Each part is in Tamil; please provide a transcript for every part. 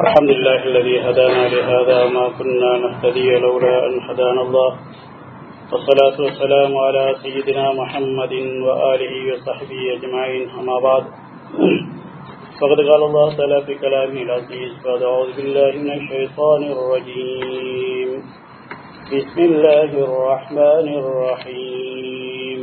الحمد لله الذي هدانا لهذا ما كنا نهتدي لولا أن هدانا الله والصلاة والسلام على سيدنا محمد وآله وصحبه أجمعين أما بعد فقد قال الله تعالى في كلامه العزيز بعد أعوذ بالله من الشيطان الرجيم بسم الله الرحمن الرحيم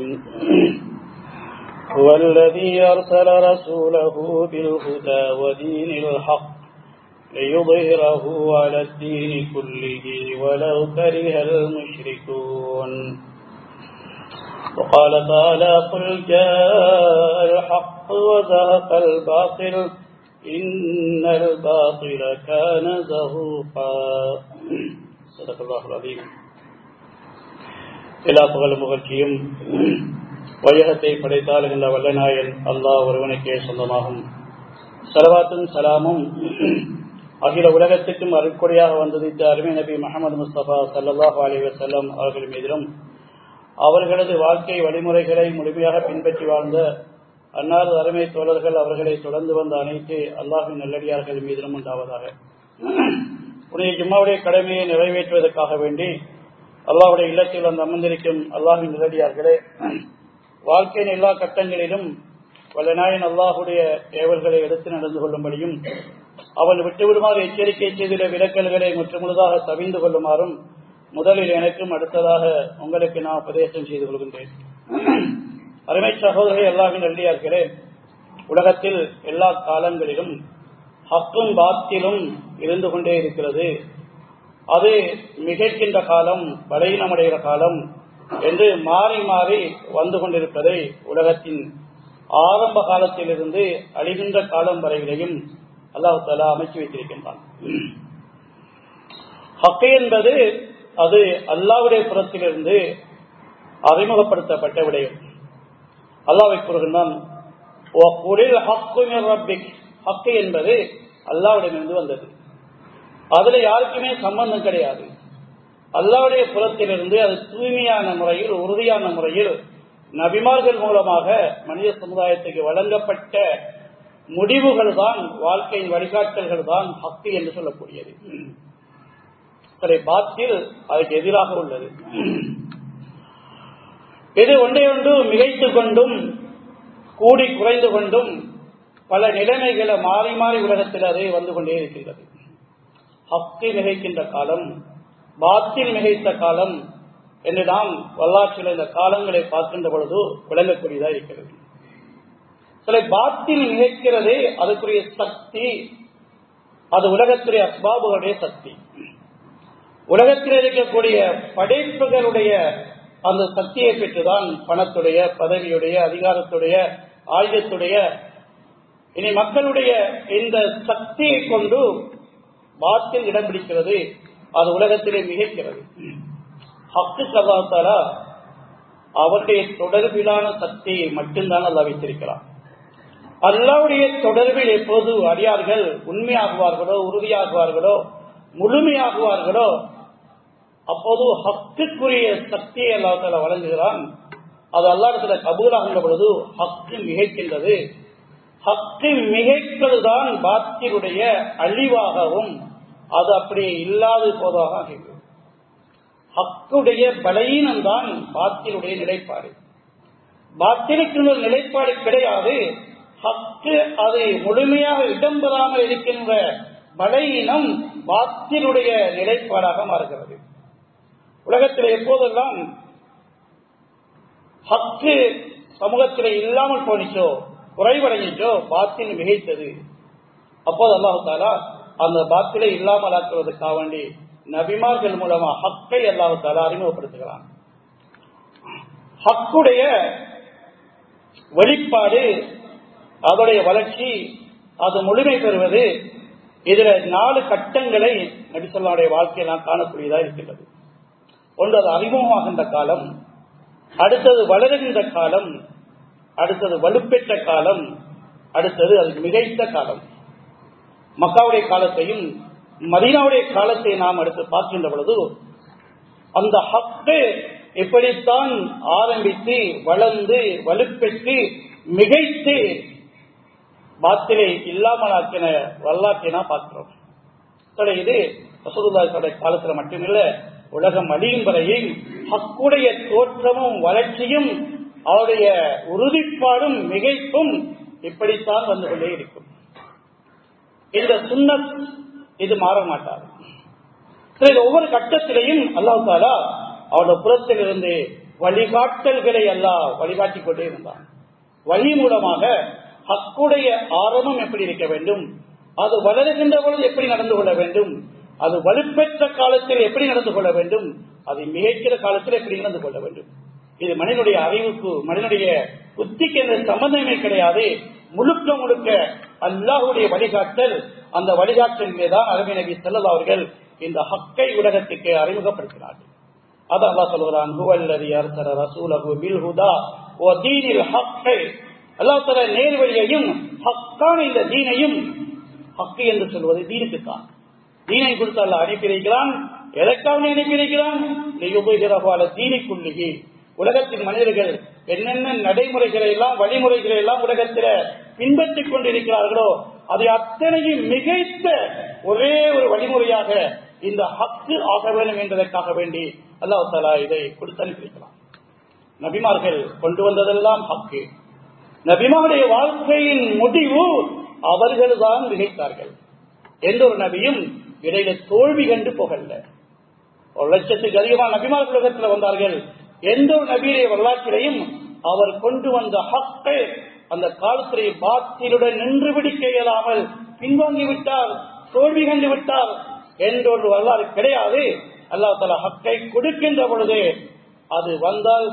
هو الذي أرسل رسوله بالهدى ودين الحق ليظهره على الدين كله ولو كره المشركون وقال تعالى قل جاء الحق وزهق الباطل إن الباطل كان زهوقا صدق الله العظيم எல்லா புகழும் புகழ்ச்சியும் வையகத்தை படைத்தாளுகின்ற வல்லநாயன் அல்லாஹ் ஒருவனுக்கே சொந்தமாகும் சலவாத்தும் சலாமும் அகில உலகத்துக்கும் அருட்கொடையாக வந்ததித்த அருமை நபி முகமது முஸ்தபா சல்லாஹூ அலி வசல்லம் அவர்கள் மீதிலும் அவர்களது வாழ்க்கை வழிமுறைகளை முழுமையாக பின்பற்றி வாழ்ந்த அன்னாறு அருமை தோழர்கள் அவர்களை தொடர்ந்து வந்த அனைத்து அல்லாஹின் நல்லடியார்கள் மீதிலும் உண்டாவதாக புனித ஜும்மாவுடைய கடமையை நிறைவேற்றுவதற்காக வேண்டி அல்லாஹுடைய இல்லத்தில் வந்து அமர்ந்திருக்கும் அல்லாஹின் நல்லடியார்களே வாழ்க்கையின் எல்லா கட்டங்களிலும் வல்லநாயன் அல்லாஹுடைய ஏவல்களை எடுத்து நடந்து கொள்ளும்படியும் அவன் விட்டுவிடுமாறு எச்சரிக்கை செய்துள்ள விலக்கல்களை முற்றுமுழுதாக தவிந்து கொள்ளுமாறும் முதலில் எனக்கும் அடுத்ததாக உங்களுக்கு நான் உபதேசம் செய்து கொள்கின்றேன் அருமை சகோதரர்கள் எல்லாவின் நல்லியார்களே உலகத்தில் எல்லா காலங்களிலும் ஹக்கும் பாத்திலும் இருந்து கொண்டே இருக்கிறது அது மிகைக்கின்ற காலம் பலகீனமடைகிற காலம் என்று மாறி மாறி வந்து கொண்டிருப்பதை உலகத்தின் ஆரம்ப காலத்திலிருந்து அழிகின்ற காலம் வரையிலையும் அல்லாஹு தாலா அமைச்சு வைத்திருக்கின்றான் ஹக்கு என்பது அது அல்லாவுடைய புறத்திலிருந்து அறிமுகப்படுத்தப்பட்ட விடயம் அல்லாவை கூறுகின்றான் ஹக்கு என்பது அல்லாவிடமிருந்து வந்தது அதுல யாருக்குமே சம்பந்தம் கிடையாது அல்லாவுடைய புறத்திலிருந்து அது தூய்மையான முறையில் உறுதியான முறையில் நபிமார்கள் மூலமாக மனித சமுதாயத்துக்கு வழங்கப்பட்ட முடிவுகள் தான் வாழ்க்கையின் வழிகாட்டல்கள் தான் பக்தி என்று சொல்லக்கூடியது சரி பாத்தில் அதுக்கு எதிராக உள்ளது இது ஒன்றை ஒன்று மிகைத்து கொண்டும் கூடி குறைந்து கொண்டும் பல நிலைமைகளை மாறி மாறி உலகத்தில் அது வந்து கொண்டே இருக்கின்றது ஹக்தி மிகைக்கின்ற காலம் பாத்தில் மிகைத்த காலம் என்று நாம் வரலாற்றில் இந்த காலங்களை பார்க்கின்ற பொழுது விளங்கக்கூடியதா இருக்கிறது சில பாத்தில் நிகழ்கிறது அதுக்குரிய சக்தி அது உலகத்துடைய அஸ்பாபுகளுடைய சக்தி உலகத்தில் இருக்கக்கூடிய படைப்புகளுடைய அந்த சக்தியை பெற்றுதான் பணத்துடைய பதவியுடைய அதிகாரத்துடைய ஆயுதத்துடைய இனி மக்களுடைய இந்த சக்தியை கொண்டு பாத்தில் இடம் பிடிக்கிறது அது உலகத்திலே மிகைக்கிறது ஹக்கு கதாத்தாரா அவருடைய தொடர்பிலான சக்தியை மட்டும்தான் அல்லா வைத்திருக்கிறார் அல்லாவுடைய தொடர்பில் எப்போது அடியார்கள் உண்மையாகுவார்களோ உறுதியாகுவார்களோ முழுமையாகுவார்களோ அப்போது ஹக்குக்குரிய சக்தியை அல்லாத்தால வழங்குகிறான் அது அல்லாடத்துல கபூலாகின்ற பொழுது ஹக்கு மிகைக்கின்றது ஹக்கு மிகைப்பதுதான் பாத்தியுடைய அழிவாகவும் அது அப்படியே இல்லாது போதாக ஆகிறது ஹக்குடைய பலவீனம் தான் பாத்திலுடைய நிலைப்பாடு பாத்திலுக்கு ஒரு நிலைப்பாடு கிடையாது ஹக்கு அது முழுமையாக இடம்பெறாமல் இருக்கின்ற பலவீனம் பாத்திலுடைய நிலைப்பாடாக மாறுகிறது உலகத்தில் எப்போதெல்லாம் ஹக்கு சமூகத்தில் இல்லாமல் போனிச்சோ குறைவடைஞ்சோ பாத்தில் மிகைத்தது அப்போது அல்லாஹு தாலா அந்த பாத்திலை இல்லாமல் ஆக்குவதற்காக வேண்டி நபிமார்கள் மூலமா ஹக்கை அல்லாஹு தாலா அறிமுகப்படுத்துகிறான் ஹக்குடைய வெளிப்பாடு அதோடைய வளர்ச்சி அது முழுமை பெறுவது இதுல நாலு கட்டங்களை நபிசல்லாவுடைய வாழ்க்கையை நாம் காணக்கூடியதா இருக்கின்றது ஒன்று அது அறிமுகமாகின்ற காலம் அடுத்தது வளருகின்ற காலம் அடுத்தது வலுப்பெற்ற காலம் அடுத்தது அது மிகைத்த காலம் மக்காவுடைய காலத்தையும் மதீனாவுடைய காலத்தை நாம் அடுத்து பார்க்கின்ற பொழுது அந்த ஹக்கு எப்படித்தான் ஆரம்பித்து வளர்ந்து வலுப்பெற்று மிகைத்து பாத்திலை இல்லாமலாக்கின வரலாற்றை நாம் பார்க்கிறோம் இது ரசூலுல்லாஹி காலத்துல மட்டுமில்ல உலகம் அழியும் வரையில் ஹக்குடைய தோற்றமும் வளர்ச்சியும் அவருடைய உறுதிப்பாடும் மிகைப்பும் இப்படித்தான் வந்து கொண்டே இருக்கும் இந்த சுண்ணத் இது மாற மாட்டார் சரி ஒவ்வொரு கட்டத்திலையும் அல்லாஹ் தாலா அவருடைய புறத்தில் இருந்து வழிகாட்டல்களை எல்லாம் வழிகாட்டி கொண்டே இருந்தான் வழி மூலமாக ஹக்குடைய ஆரம்பம் எப்படி இருக்க வேண்டும் அது வளருகின்ற பொழுது எப்படி நடந்து கொள்ள வேண்டும் அது வலுப்பெற்ற காலத்தில் எப்படி நடந்து கொள்ள வேண்டும் அது மிகைக்கிற காலத்தில் எப்படி நடந்து கொள்ள வேண்டும் இது மனிதனுடைய அறிவுக்கு மனிதனுடைய புத்திக்கு எந்த சம்பந்தமே கிடையாது முழுக்க முழுக்க அல்லாஹுடைய வழிகாட்டல் அந்த வழிகாட்டலிலே தான் அரபி நபி செல்லல் அவர்கள் இந்த ஹக்கை உலகத்துக்கு அறிமுகப்படுத்தினார்கள் அது அல்லாஹ் சொல்கிறான் ஹுவல்லதி அர்சர ரசூலஹு பில் ஹுதா வ தீனில் ஹக்கை அல்லாஹ் தஆலா நேர்வழியையும் ஹக்கான இந்த தீனையும் ஹக்கு என்று சொல்வது தீனுக்கு தான் தீனை கொடுத்து அல்லாஹ் அனுப்பி வைக்கிறான் எதற்காக அனுப்பி வைக்கிறான் லியுபஹிரஹு தீனிக்குள்ளிகி உலகத்தின் மனிதர்கள் என்னென்ன நடைமுறைகளை எல்லாம் வழிமுறைகளை எல்லாம் உலகத்தில் பின்பற்றிக் கொண்டிருக்கிறார்களோ அதை அத்தனையும் மிகைத்த ஒரே ஒரு வழிமுறையாக இந்த ஹக்கு ஆக வேண்டும் என்பதற்காக வேண்டி அல்லாஹ் தாலா இதை கொடுத்து அனுப்பியிருக்கிறான் நபிமார்கள் கொண்டு வந்ததெல்லாம் ஹக்கு நபிமாருடைய வாழ்க்கையின் முடிவு அவர்கள் தான் மிகைத்தார்கள் எந்த ஒரு நபியும் இடையில தோல்வி கண்டு போகல ஒரு லட்சத்துக்கு அதிகமான நபிமார்கள் உலகத்தில் வந்தார்கள் எந்த ஒரு நபியுடைய வரலாற்றிலையும் அவர் கொண்டு வந்த ஹக்கை அந்த காலத்திலே பாத்திலுடன் நின்று பிடிக்க இயலாமல் பின்வாங்கி விட்டார் தோல்வி கண்டு விட்டார் என்ற ஒரு வரலாறு கிடையாது அல்லா தலா ஹக்கை கொடுக்கின்ற பொழுது அது வந்தால்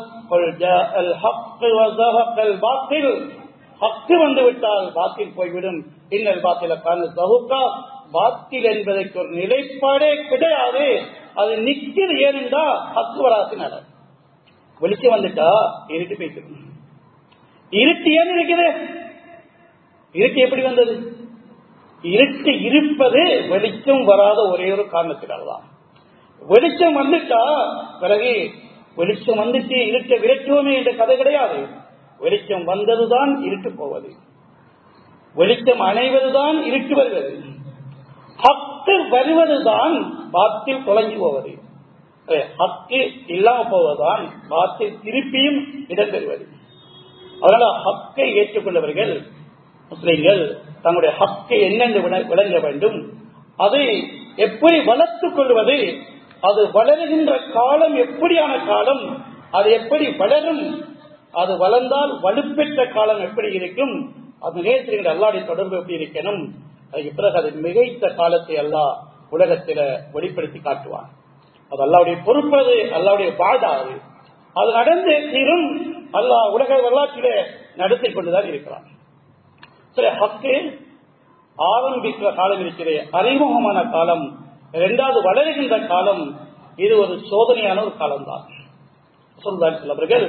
ஹக்கு வந்து விட்டால் பாத்தில் போய்விடும் இன்னல் பாத்தில காண சகுக்கா பாத்தில் என்பதற்கு ஒரு நிலைப்பாடே கிடையாது அது நிக்கிறது ஏனென்றா ஹக்கு வராசினால வெளிச்சம் வந்துட்டா இருட்டு போய்க்கிடும் இருட்டு ஏன் இருக்குது இருட்டு எப்படி வந்தது இருட்டு இருப்பது வெளிச்சம் வராத ஒரே ஒரு காரணத்தினால தான் வெளிச்சம் வந்துட்டா பிறகு வெளிச்சம் வந்துட்டு இருட்டை விரட்டுவோமே என்ற கதை கிடையாது வெளிச்சம் வந்ததுதான் இருட்டு போவது வெளிச்சம் அணைவதுதான் இருட்டு வருவது ஹக்கு வருவதுதான் பாத்தில் தொலைஞ்சு போவது ஹக்கு இல்லாம போவதுதான் பாத்தில் திருப்பியும் இடம்பெறுவது அதனால ஹக்கை ஏற்றுக்கொண்டவர்கள் முஸ்லிம்கள் தங்களுடைய ஹக்கை என்னென்று விளங்க வேண்டும் அதை எப்படி வளர்த்துக் கொள்வது அது வளருகின்ற காலம் எப்படியான காலம் அது எப்படி வளரும் அது வளர்ந்தால் வலுப்பெற்ற காலம் எப்படி இருக்கும் அது நேரத்தில் அல்லாடைய தொடர்பு எப்படி இருக்கணும் அதுக்கு பிறகு அது மிகைத்த காலத்தை அல்லா உலகத்தில வெளிப்படுத்தி காட்டுவான் அது அல்லாவுடைய பொறுப்பது அல்லாவுடைய பாடாது அது நடந்து தீரும் அல்லாஹ் உலக வரலாற்றில நடத்தி கொண்டுதான் இருக்கிறான் சரி ஹக்கு ஆரம்பிக்கிற காலம் இருக்கிறது அறிமுகமான காலம் இரண்டாவது வளருகின்ற காலம் இது ஒரு சோதனையான ஒரு காலம் தான் சொல்றார்கள் அவர்கள்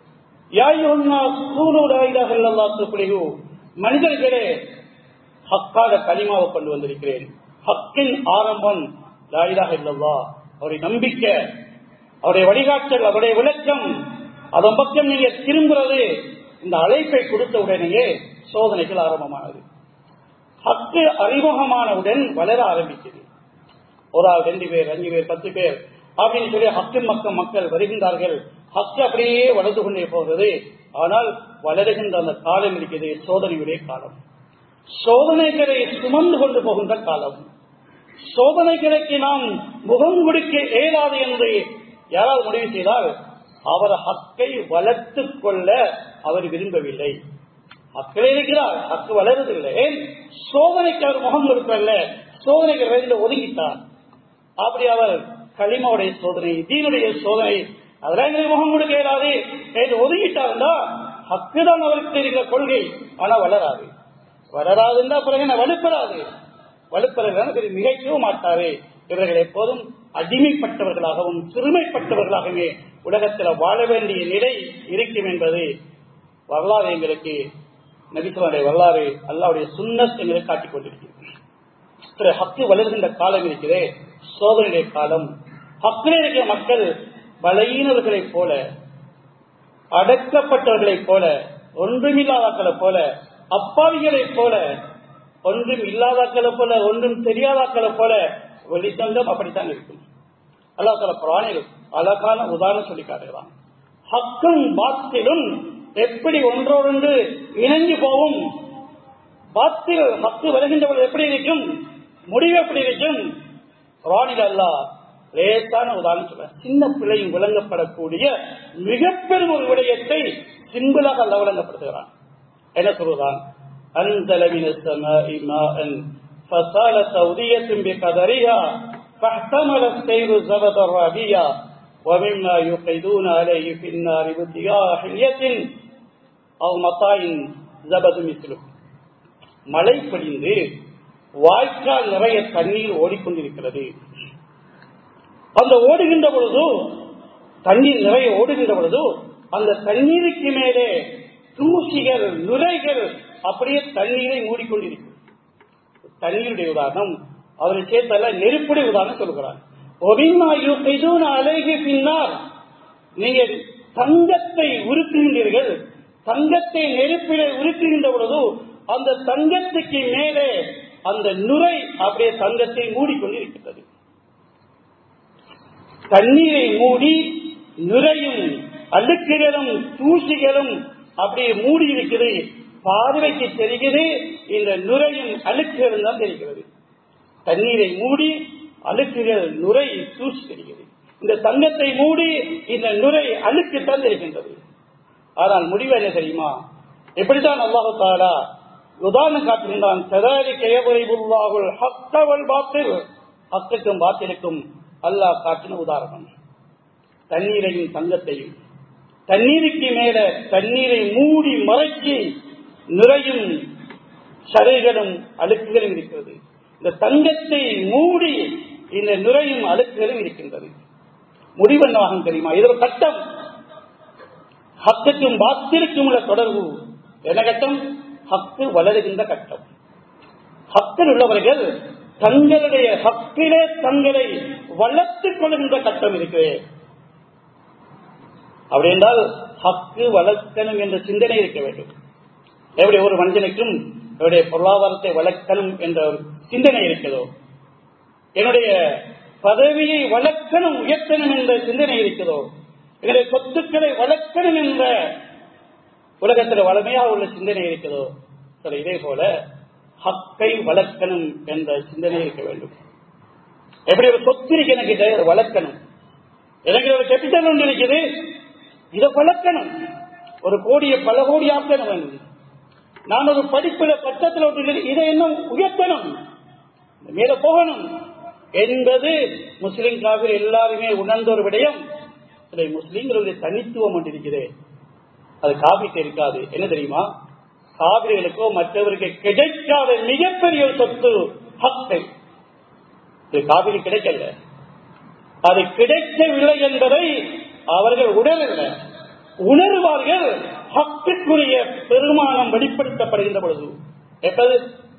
மனிதர்களே ஹக்காக களிமாவை கொண்டு வந்திருக்கிறேன் ஹக்கின் ஆரம்பம் லாயிலாக இல்லவா அவருடைய நம்பிக்கை அவருடைய வழிகாட்டல் அவருடைய விளக்கம் அதன் பக்கம் நீங்க திரும்புறது இந்த அழைப்பை கொடுத்த உடனேயே சோதனைகள் ஆரம்பமானது ஹக்கு அறிமுகமானவுடன் வளர ஆரம்பிச்சது ஒரு ஆள் ரெண்டு பேர் அஞ்சு பேர் பத்து பேர் அப்படின்னு சொல்லி ஹக்கு மக்கள் மக்கள் வருகின்றார்கள் ஹக்கு அப்படியே வளர்ந்து கொண்டே போகிறது ஆனால் வளருகின்ற அந்த காலம் இருக்கிறது சோதனையுடைய காலம் சோதனைகளை சுமந்து கொண்டு போகின்ற காலம் சோதனைகளுக்கு நாம் முகம் கொடுக்க இயலாது என்று யாராவது முடிவு செய்தால் அவர் ஹக்கை வளர்த்துக் கொள்ள அவர் விரும்பவில்லை ஹக்கில் இருக்கிறார் ஹக்கு வளருதில்லை சோதனைக்கு அவர் முகம் கொடுக்கல சோதனைகள் ரெண்டு ஒதுங்கிட்டார் அப்படி அவர் களிமாவுடைய சோதனை தீனுடைய சோதனை அதெல்லாம் முகம் கொடுக்க இயலாது என்று ஒதுங்கிட்டாருந்தா ஹக்கு தான் அவருக்கு இருக்கிற கொள்கை ஆனா வளராது வளராதுன்னா பிறகு என்ன வலுப்பெறாது வலுப்பெறாது மிகைக்கவும் மாட்டாரு இவர்கள் எப்போதும் அடிமைப்பட்டவர்களாகவும் சிறுமைப்பட்டவர்களாகவே உலகத்தில் வாழ வேண்டிய நிலை இருக்கும் என்பது வரலாறு எங்களுக்கு நபிசுவனுடைய வரலாறு அல்லாவுடைய சுண்ணத் எங்களுக்கு காட்டிக் கொண்டிருக்கிறது ஹக்கு வளர்கின்ற காலம் இருக்கிறே சோதனையுடைய காலம் ஹக்கில் இருக்கிற மக்கள் பலகீனவர்களைப் போல அடக்கப்பட்டவர்களைப் போல ஒன்றுமில்லாதவர்களைப் போல அப்பாவிகளைப் போல ஒன்றும் இல்லாதாக்களை போல ஒன்றும் தெரியாதாக்களை போல வெளித்தங்கம் அப்படித்தான் இருக்கும் அல்லா தலா குரானில் அழகான உதாரணம் சொல்லி காட்டுகிறான் ஹக்கும் பாத்திலும் எப்படி ஒன்றோடொன்று இணங்கி போகும் பாத்தில் ஹக்கு வருகின்ற பொழுது எப்படி இருக்கும் முடிவு எப்படி இருக்கும் குரானில் அல்லா லேசான உதாரணம் சொல்ற சின்ன பிள்ளையும் விளங்கப்படக்கூடிய மிகப்பெரும் ஒரு விடயத்தை சிம்பிளாக அல்ல விளங்கப்படுத்துகிறான் என்ன சொல்லுதான் أنزل من السماء ماء فصالت أودية بقدرها فاحتمل السير زبد الرابية ومما يوقدون عليه في النار ابتغاء حلية أو مطاع زبد مثله மழை பொழிந்து வாய்க்கால் நிறைய தண்ணீர் ஓடிக்கொண்டிருக்கிறது அந்த ஓடுகின்ற பொழுது தண்ணீர் நிறைய ஓடுகின்ற பொழுது அந்த தண்ணீருக்கு மேலே தூசிகள் நுரைகள் அப்படியே தண்ணீரை மூடிக்கொண்டிருக்கும் தண்ணீருடைய உதாரணம் அவரை சேர்த்தல்ல நெருப்புடைய உதாரணம் சொல்கிறார் அழகி பின்னால் நீங்க தங்கத்தை உருக்குகின்றீர்கள் தங்கத்தை நெருப்பிலே உருக்குகின்ற பொழுது அந்த தங்கத்துக்கு மேலே அந்த நுரை அப்படியே தங்கத்தை மூடிக்கொண்டிருக்கிறது தண்ணீரை மூடி நுரையும் அழுக்குகளும் தூசிகளும் அப்படியே மூடி இருக்கிறது பார்வைக்கு தெரிகிறது இந்த நுரையும் அழுக்குகளும் தான் தெரிகிறது தண்ணீரை மூடி அழுக்குகள் நுரை தூசி தெரிகிறது இந்த தங்கத்தை மூடி இந்த நுரை அழுக்கு தான் தெரிகின்றது ஆனால் முடிவு என்ன தெரியுமா எப்படித்தான் அல்லாஹு தாலா உதாரணம் காட்டுகின்றான் சதாரி கேவரிபுல்லாகுல் ஹக்கவல் பாத்தில் ஹக்குக்கும் பாத்திலுக்கும் அல்லாஹ் காட்டின உதாரணம் தண்ணீரையும் தங்கத்தையும் தண்ணீருக்கு மேல தண்ணீரை மூடி மறைச்சி நிறையும் சதைகளும் அழுக்குகளும் இருக்கிறது இந்த தங்கத்தை மூடி இந்த நுரையும் அழுக்குகளும் இருக்கின்றது முடிவென்னவாகும் தெரியுமா இது ஒரு கட்டம் ஹக்குக்கும் பாத்திருக்கும் உள்ள தொடர்பு என்ன கட்டம் ஹக்கு வளருகின்ற கட்டம் ஹக்கில் உள்ளவர்கள் தங்களுடைய ஹக்கிலே தங்களை வளர்த்துக் கொள்கின்ற கட்டம் இருக்கிறது அப்படி என்றால் ஹக்கு வளர்க்கணும் என்ற சிந்தனை இருக்க வேண்டும் எப்படி ஒரு மனிதனுக்கும் என்னுடைய பொருளாதாரத்தை வளர்க்கணும் என்ற ஒரு சிந்தனை இருக்கிறதோ என்னுடைய பதவியை வளர்க்கணும் உயர்த்தணும் என்ற சிந்தனை இருக்கிறதோ என்னுடைய சொத்துக்களை வளர்க்கணும் என்ற உலகத்தில் வளமையாக உள்ள சிந்தனை இருக்கிறதோ சரி இதே போல ஹக்கை வளர்க்கணும் என்ற சிந்தனை இருக்க வேண்டும் எப்படி ஒரு சொத்து இருக்கு எனக்கு வளர்க்கணும் எனக்கு ஒரு கேபிட்டல் ஒன்று இருக்குது இதை வளர்க்கணும் ஒரு கோடியை பல கோடி ஆக்கணும் வேண்டும் நான் ஒரு படிப்புல பட்டத்தில் ஒன்று இதை இன்னும் உயர்த்தணும் மேல போகணும் என்பது முஸ்லிம் காவிரி எல்லாருமே உணர்ந்த ஒரு விடயம் சில முஸ்லிம்களுடைய தனித்துவம் ஒன்று இருக்கிறது அது காவிரிக்கு இருக்காது என்ன தெரியுமா காவிரிகளுக்கோ மற்றவருக்கு கிடைக்காத மிகப்பெரிய ஒரு சொத்து ஹக்கை இது காவிரி கிடைக்கல அது கிடைக்கவில்லை என்பதை அவர்கள் உணரவில்லை உணர்வார்கள் ஹக்குக்குரிய பெருமானம் வெளிப்படுத்தப்படுகின்ற பொழுது எப்பது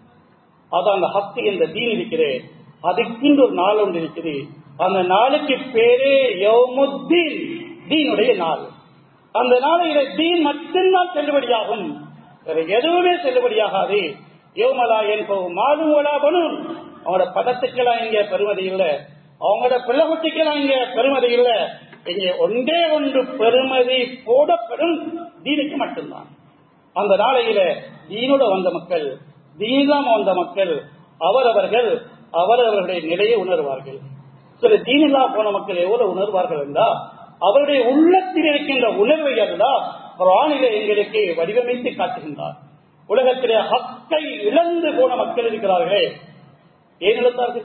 அது அந்த ஹக்கு என்ற தீன் இருக்கிறேன் அதுக்குன்னு ஒரு நாள் ஒன்று இருக்குது அந்த நாளுக்கு பேரே யௌமுத்தீன் தீனுடைய நாள் அந்த நாளையில தீன் மட்டும்தான் செல்லுபடியாகும் வேற எதுவுமே செல்லுபடியாகாது யோமலா என்பவும் மாலும் பனும் அவங்களோட பதத்துக்கெல்லாம் இங்க பெருமதி இல்லை அவங்களோட பிள்ளைகுட்டிக்கெல்லாம் இங்க பெருமதி இல்லை இங்கே ஒன்றே ஒன்று பெருமதி போடப்படும் தீனுக்கு மட்டும்தான் அந்த நாளையில தீனோட வந்த மக்கள் தீனாம வந்த மக்கள் அவரவர்கள் அவரவர்களுடைய நிலையை உணர்வார்கள் சில தீனில்லா போன மக்கள் எவ்வளவு உணர்வார்கள் என்றால் அவருடைய உள்ளத்தில் இருக்கின்ற உணர்வை அல்லா குரானிலே எங்களுக்கு வடிவமைத்து காட்டுகின்றார் உலகத்திலே ஹக்கை இழந்து போன மக்கள் இருக்கிறார்களே ஏன் இழந்தார்கள்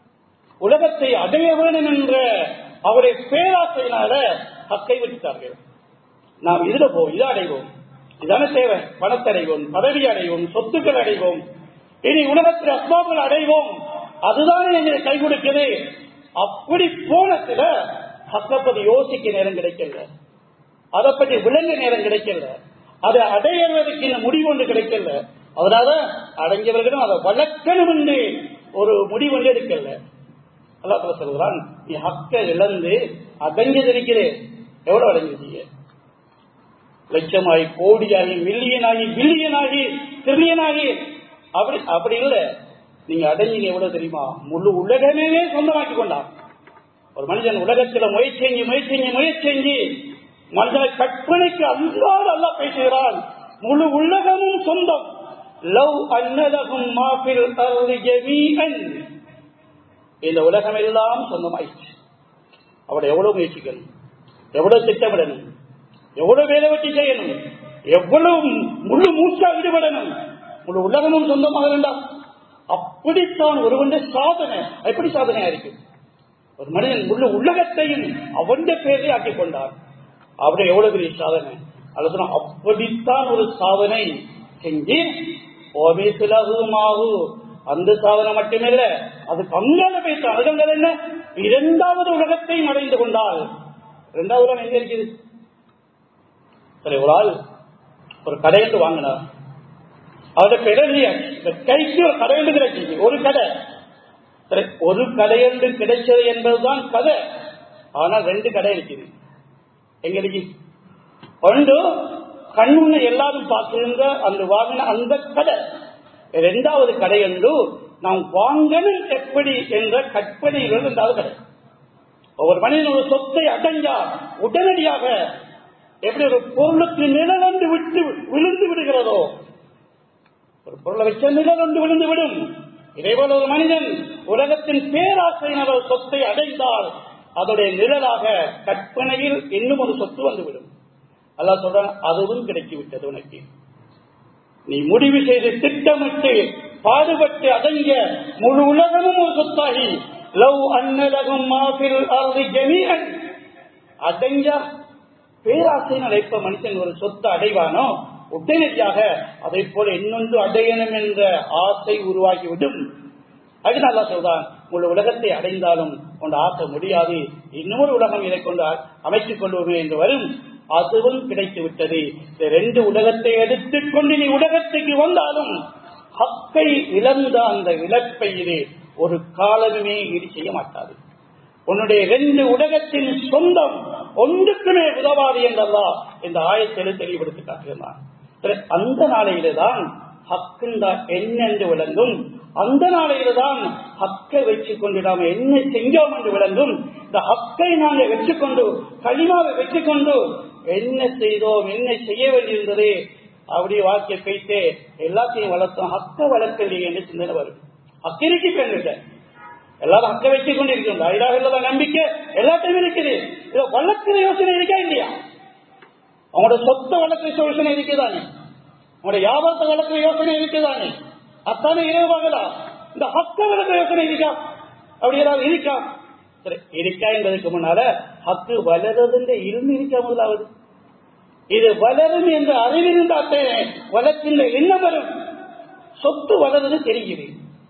உலகத்தை அடைய வேண்டும் என்ற அவருடைய பேராசையினால ஹக்கை விட்டார்கள் நாம் இதுல போவோம் இதை அடைவோம் இதான தேவை பணத்தை அடைவோம் பதவி அடைவோம் சொத்துக்கள் அடைவோம் இனி உலகத்தில் அஸ்பாபுகள் அடைவோம் அதுதானே எங்களுக்கு கை கொடுக்குது அப்படி போனத்துல ஹக்கை பத்தி யோசிக்க நேரம் கிடைக்கல அதை பற்றி விளங்க நேரம் கிடைக்கல அதை அடையிறதுக்கு இந்த முடிவு ஒன்று கிடைக்கல அதனால அடைஞ்சவர்களும் அதை வளர்க்கணும் என்று ஒரு முடிவு ஒன்று எடுக்கல அல்லாத்துல சொல்கிறான் நீ ஹக்க இழந்து அடைஞ்சதிருக்கிறேன் எவ்வளவு அடைஞ்சிருக்கீங்க லட்சமாகி கோடியாகி மில்லியனாகி பில்லியனாகி ட்ரில்லியனாகி அப்படி அப்படி இல்ல நீங்க அடைஞ்சீங்க எவ்வளவு தெரியுமா முழு உலகமே சொந்தமாக்கி கொண்டான் ஒரு மனிதன் உலகத்துல முயற்சி செஞ்சு முயற்சி செஞ்சு முயற்சி செஞ்சு மனிதனை கற்பனைக்கு அல்லாத அல்ல பேசுகிறான் முழு உலகமும் சொந்தம் லவ் அன்னதகும் மாபில் அருள் ஜமீஅன் இந்த உலகம் எல்லாம் சொந்தமாயிடுச்சு அவட எவ்வளவு முயற்சிக்கணும் எவ்வளவு திட்டமிடணும் எவ்வளவு வேலை வெட்டி செய்யணும் எவ்வளவு முழு மூச்சா ஈடுபடணும் முழு உலகமும் சொந்தமாக வேண்டாம் அப்படித்தான் ஒருவன் சாதனை எப்படி சாதனையா இருக்கு ஒரு மனிதன் முழு உலகத்தையும் அவன் பேரை ஆக்கிக் கொண்டான் அவன் எவ்வளவு பெரிய சாதனை அல்லது அப்படித்தான் ஒரு சாதனை செஞ்சு ஓமேசிலகுமாகு அந்த சாதனை மட்டுமில்ல அது கம்மியான பேச அடங்கள் என்ன இரண்டாவது உலகத்தையும் அடைந்து கொண்டால் இரண்டாவது உலகம் எங்க இருக்குது சரி ஒரு ஆள் ஒரு கடையிட்டு வாங்கினார் அவருடைய பிறகு கைக்கு ஒரு கடையண்டு கிடைச்சிச்சு ஒரு கடை சரி ஒரு கடையண்டு கிடைச்சது என்பதுதான் கதை ஆனா ரெண்டு கடை இருக்குது எங்க இருக்கு ஒன்று கண்ணுன்னு எல்லாரும் பார்க்கின்ற அந்த வாங்கின அந்த கடை இரண்டாவது கடை என்று நாம் வாங்கணும் எப்படி என்ற கற்பனையில் இரண்டாவது கடை ஒவ்வொரு மனிதன் ஒரு சொத்தை அடைஞ்சா உடனடியாக எப்படி ஒரு பொருளுக்கு நிழலந்து விட்டு விழுந்து விடுகிறதோ ஒரு பொருளை வச்ச நிழலந்து விழுந்து விடும் இதேபோல ஒரு மனிதன் உலகத்தின் பேராசையினர் ஒரு சொத்தை அடைந்தால் அதோடைய நிழலாக கற்பனையில் இன்னும் ஒரு சொத்து வந்துவிடும் அல்லா சொல்றான் அதுவும் கிடைத்து விட்டது உனக்கு நீ முடிவு செய்து திட்டமிட்டு பாடுபட்டு அடங்கிய முழு உலகமும் ஒரு சொத்தாகி லவ் அன்னலகும் மாபில் அருள் ஜமீகன் அடைஞ்சா பேராசையினால் எப்ப மனுஷன் ஒரு சொத்தை அடைவானோ உடனடியாக அதை போல இன்னொன்று அடையணும் என்ற ஆசை உருவாகிவிடும் அது நல்லா சொல்றான் உள்ள உலகத்தை அடைந்தாலும் உன் ஆசை முடியாது இன்னொரு உலகம் இதை கொண்டு அமைத்துக் கொள்வோமே என்று வரும் அதுவும் கிடைத்து விட்டது இந்த ரெண்டு உலகத்தை எடுத்துக்கொண்டு நீ உலகத்துக்கு வந்தாலும் ஹக்கை இழந்த அந்த இழப்பை இது ஒரு காலமே ஈடு செய்ய மாட்டாது உன்னுடைய ரெண்டு உலகத்தின் சொந்தம் ஒன்றுக்குமே உதவாது என்றல்லா இந்த ஆயத்தில் தெளிவுபடுத்தி காட்டுகிறான் அந்த நாளையில்தான் ஹக்குண்டா என்னென்று விளங்கும் அந்த நாளையில்தான் ஹக்கை வச்சுக் கொண்டு நாம என்ன செஞ்சோம் என்று விளங்கும் இந்த ஹக்கை நாங்க வச்சுக்கொண்டு களிமாவை வச்சுக்கொண்டு என்ன செய்தோம் என்ன செய்ய வேண்டியிருந்தது அப்படியே வாக்கிய பேய்த்து எல்லாத்தையும் வளர்த்தோம் ஹக்க வளர்க்கலையே என்று சிந்தனை வரும் அக்கிரிக்கு பெண்கிட்ட எல்லாரும் அக்க வச்சு கொண்டு இருக்கிறோம் ஐதாக இல்லாத நம்பிக்கை எல்லாத்தையும் இருக்குது இதை வளர்க்கிற யோசனை இருக்கா இல்லையா அவங்களோட சொத்தை வளர்க்கிற யோசனை இருக்குதானே அவங்களோட வியாபாரத்தை வளர்க்கிற யோசனை இருக்குதானே அத்தானே இரவாகலா இந்த ஹக்க வளர்க்கிற யோசனை இருக்கா அப்படி ஏதாவது இருக்கா சரி இருக்கா என்பதற்கு முன்னால ஹக்கு வளர்றதுன்ற இருந்து இருக்கா முதலாவது இது வளரும் என்று அறிவிருந்தாத்தே வளர்க்கின்ற எண்ணம் வரும் சொத்து வளர்றது தெரிகிறது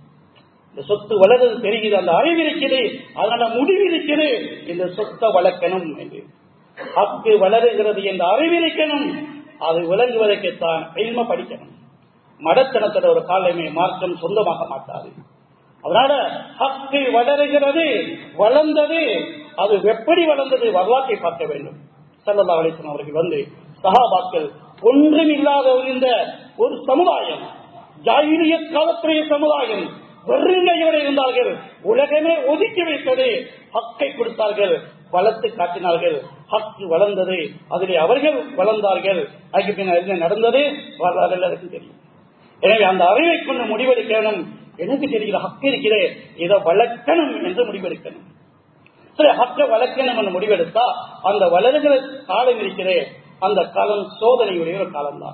இந்த சொத்து வளர்றது தெரிகிறது அந்த அறிவு இருக்குது அதனால முடிவு இருக்குது இந்த சொத்தை வளர்க்கணும் என்று ஹக்கு வளருகிறது என்ற அறிவு இருக்கணும் அது விளங்குவதற்குத்தான் எல்ம படிக்கணும் மடத்தனத்தோட ஒரு காலமே மாற்றம் சொந்தமாக மாட்டாது அதனால ஹக்கு வளருகிறது வளர்ந்தது அது எப்படி வளர்ந்தது வரலாற்றை பார்க்க வேண்டும் சல்லல்லா அலிஸ்லாம் அவர்கள் வந்து சஹாபாக்கள் ஒன்றும் இல்லாத இந்த ஒரு சமுதாயம் ஜாயிலிய காலத்துடைய சமுதாயம் வெறுங்கையோடு இருந்தார்கள் உலகமே ஒதுக்கி வைத்தது ஹக்கை கொடுத்தார்கள் வளர்த்து காட்டினார்கள் ஹக்கு வளர்ந்தது அதிலே அவர்கள் வளர்ந்தார்கள் அதுக்கு பின்னர் என்ன நடந்தது வரலாறு எல்லாருக்கும் தெரியும் எனவே அந்த அறிவை கொண்டு முடிவெடுக்கணும் எனக்கு தெரிகிற ஹக்கு இருக்கிறே இதை வளர்க்கணும் என்று முடிவெடுக்கணும் சரி ஹக்க வளர்க்கணும் என்று முடிவெடுத்தா அந்த வளர்கிற காலம் இருக்கிறே அந்த காலம் சோதனையுடைய ஒரு காலம்தான்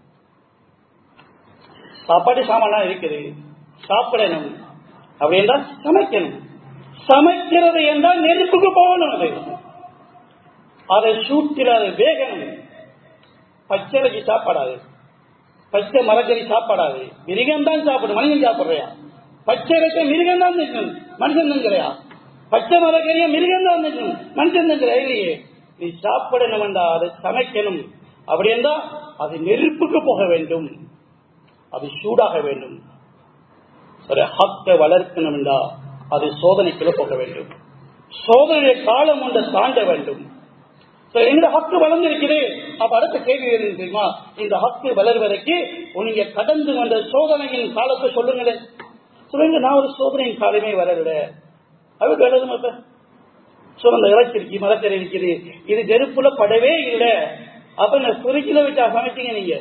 சாப்பாடு சாமான் இருக்குது சாப்பிடணும் அப்படி என்றால் சமைக்கணும் சமைக்கிறது என்றால் நெருப்புக்கு போகணும் அது அதை சூட்டில் அது வேகணும் பச்சைக்கு சாப்பாடாது பச்சை மரக்கறி சாப்பாடாது மிருகம் தான் சாப்பிடும் மனிதன் சாப்பிடுறியா பச்சை இருக்க மிருகம் தான் நிற்கணும் மனுஷன் தங்குறையா பச்சை மரக்கறிய மிருகம் தான் நிற்கணும் மனுஷன் தங்குற இல்லையே நீ சாப்பிடணும் என்றா அதை சமைக்கணும் அப்படி என்றால் அது நெருப்புக்கு போக வேண்டும் அது சூடாக வேண்டும் சரி ஹக்கை வளர்க்கணும் என்றா அது சோதனைக்குள்ள போக வேண்டும் சோதனைய காலம் ஒன்றை தாண்ட வேண்டும் So, எங்க ஹக்கு வளர்ந்திருக்குது அப்ப அடுத்த கேள்வி என்ன தெரியுமா இந்த ஹக்கு வளர்வதற்கு நீங்க கடந்து வந்த சோதனையின் காலத்தை சொல்லுங்களேன் சொல்லுங்க நான் ஒரு சோதனையின் காலமே வரல அது வளரும் அப்ப சுரந்த இறைச்சி இருக்கு மரத்தில் இருக்குது இது நெருப்புல படவே இல்லை அப்ப நான் குறிச்சில வச்சா சமைச்சீங்க நீங்க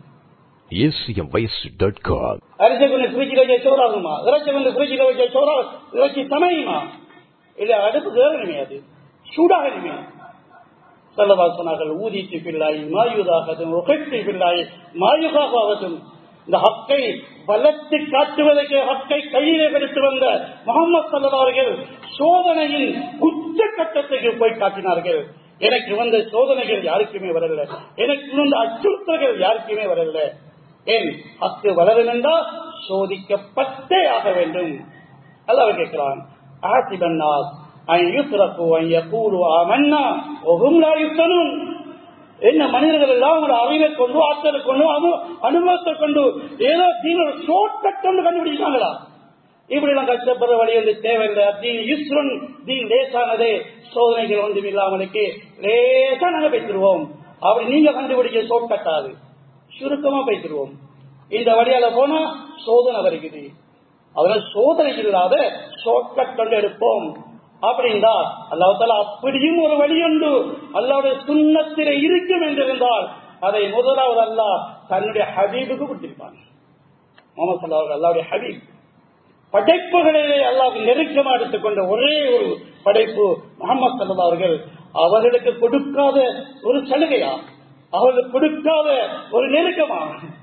acmvoice.com. அரிசி கொஞ்சம் குறிச்சில வச்சா சோறாகுமா இறைச்சி கொஞ்சம் குறிச்சில வச்சா சோறா இறைச்சி சமையுமா இல்ல அடுப்பு வேறணுமே அது சூடாகணுமே சல்லவா சொன்னார்கள் ஊதித்து பிள்ளாய் மாயுதாகதும் உகைத்து பிள்ளாய் மாயுகாகாவதும் இந்த ஹக்கை பலத்து காட்டுவதற்கு ஹக்கை கையிலே எடுத்து வந்த முகமது சல்லா அவர்கள் சோதனையின் உச்ச கட்டத்துக்கு போய் காட்டினார்கள் எனக்கு வந்த சோதனைகள் யாருக்குமே வரல எனக்கு வந்த அச்சுறுத்தல்கள் யாருக்குமே வரல ஏன் ஹக்கு வளரும் என்றால் சோதிக்கப்பட்டே ஆக வேண்டும் அல்லாஹ் கேட்கிறான் ஆசிபன்னாஸ் அன் யுத்ரகு அன் யகூலு ஆமன்னா வஹும் லா யுஃப்தனூன் என்ன மனிதர்கள் எல்லாம் அவங்களோட அறிவை கொண்டு ஆற்றலை கொண்டு அனு அனுபவத்தை கொண்டு ஏதோ தீன ஷார்ட்கட் கொண்டு கண்டுபிடிச்சாங்களா இப்படி எல்லாம் கஷ்டப்படுற வழி வந்து தேவையில்லை தீன் யுஸ்ரன் தீன் லேசானதே சோதனைகள் ஒன்றும் இல்லாமலுக்கு லேசா நாங்க பேசிடுவோம் அப்படி நீங்க கண்டுபிடிக்க ஷார்ட்கட்டாது சுருக்கமா பேசிடுவோம் இந்த வழியால போனா சோதனை வருகிறது அதனால சோதனை இல்லாத ஷார்ட்கட் கொண்டு எடுப்போம் அப்படின்னா அல்லாஹால அப்படியும் ஒரு வழி உண்டு அல்லாவுடைய சுண்ணத்திலே இருக்கும் என்றிருந்தால் அதை முதலாவது அல்லாஹ் தன்னுடைய ஹபீபுக்கு கொடுத்திருப்பான் முகமது சல்லாஹ் அல்லாவுடைய ஹபீப் படைப்புகளிலே அல்லாஹ் நெருக்கமா எடுத்துக்கொண்ட ஒரே ஒரு படைப்பு முகமது சல்லா அவர்கள் அவர்களுக்கு கொடுக்காத ஒரு சலுகையா அவர்களுக்கு கொடுக்காத ஒரு நெருக்கமா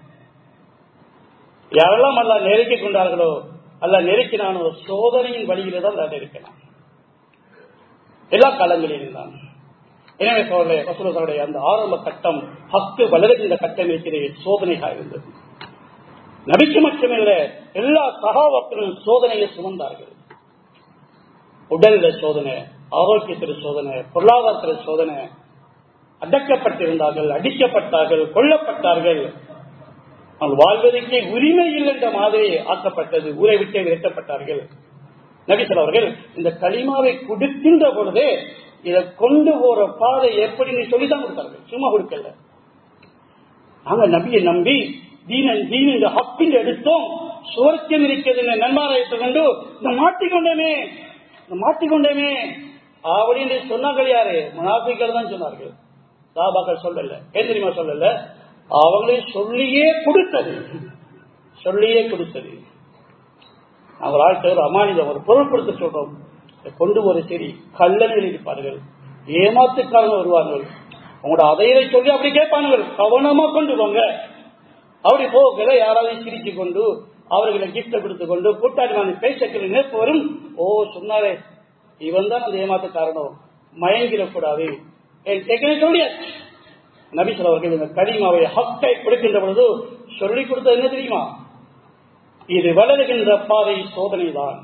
யாரெல்லாம் அல்லா நெருக்கி கொண்டார்களோ அல்ல நெருக்கினானோ சோதனையின் வழியிலே தான் அல்லா நெருக்கினான் எல்லா காலங்களிலும் தான் எனவே சோழ வசூலர்களுடைய அந்த ஆரம்ப கட்டம் ஹக்கு வளர்கின்ற கட்டம் இருக்கிற சோதனையாக இருந்தது நபிக்கு மட்டுமில்ல எல்லா சகாவாக்களும் சோதனையை சுமந்தார்கள் உடல்ல சோதனை ஆரோக்கியத்தில் சோதனை பொருளாதாரத்தில் சோதனை அடக்கப்பட்டிருந்தார்கள் அடிக்கப்பட்டார்கள் கொல்லப்பட்டார்கள் அவங்க வாழ்வதற்கே உரிமை இல்லை என்ற மாதிரி ஆக்கப்பட்டது ஊரை விட்டே விரட்டப்பட்டார்கள் நபிசல் அவர்கள் இந்த களிமாவை கொடுக்கின்ற பொழுதே இதை கொண்டு போற பாதை எப்படின்னு சொல்லிதான் கொடுத்தார்கள் சும்மா கொடுக்கல நாங்க நபியை நம்பி தீனன் தீன் இந்த ஹப்பில் எடுத்தோம் சுவர்க்கம் இருக்கிறது நன்மாராயத்தை கொண்டு இந்த மாட்டிக்கொண்டமே இந்த மாட்டிக்கொண்டமே அப்படின்னு சொன்னார்கள் யாரு முனாஃபிக்கள் தான் சொன்னார்கள் சாபாக்கள் சொல்லல ஏன் தெரியுமா சொல்லல அவங்களே சொல்லியே கொடுத்தது சொல்லியே கொடுத்தது அவங்க வாழ்க்கை ஒரு அமானிதம் ஒரு பொருள் கொடுத்து சொல்றோம் கொண்டு ஒரு சரி கல்லணில் இருப்பார்கள் ஏமாத்துக்காரங்க வருவார்கள் உங்களோட அதையை சொல்லி அப்படி கேட்பார்கள் கவனமா கொண்டு போங்க அப்படி போகல யாராவது சிரிச்சு கொண்டு அவர்களை கிஃப்ட கொடுத்து கொண்டு கூட்டாளி வாங்கி பேசக்கிற நினைப்பு வரும் ஓ சொன்னாரே இவன் தான் அந்த ஏமாத்துக்காரனும் மயங்கிடக்கூடாது சொல்லியாச்சு நபிசல் அவர்கள் இந்த கலிமாவை ஹக்கை கொடுக்கின்ற பொழுது சொல்லிக் கொடுத்தது என்ன தெரியுமா இது வளருகின்ற பாதை சோதனை தான்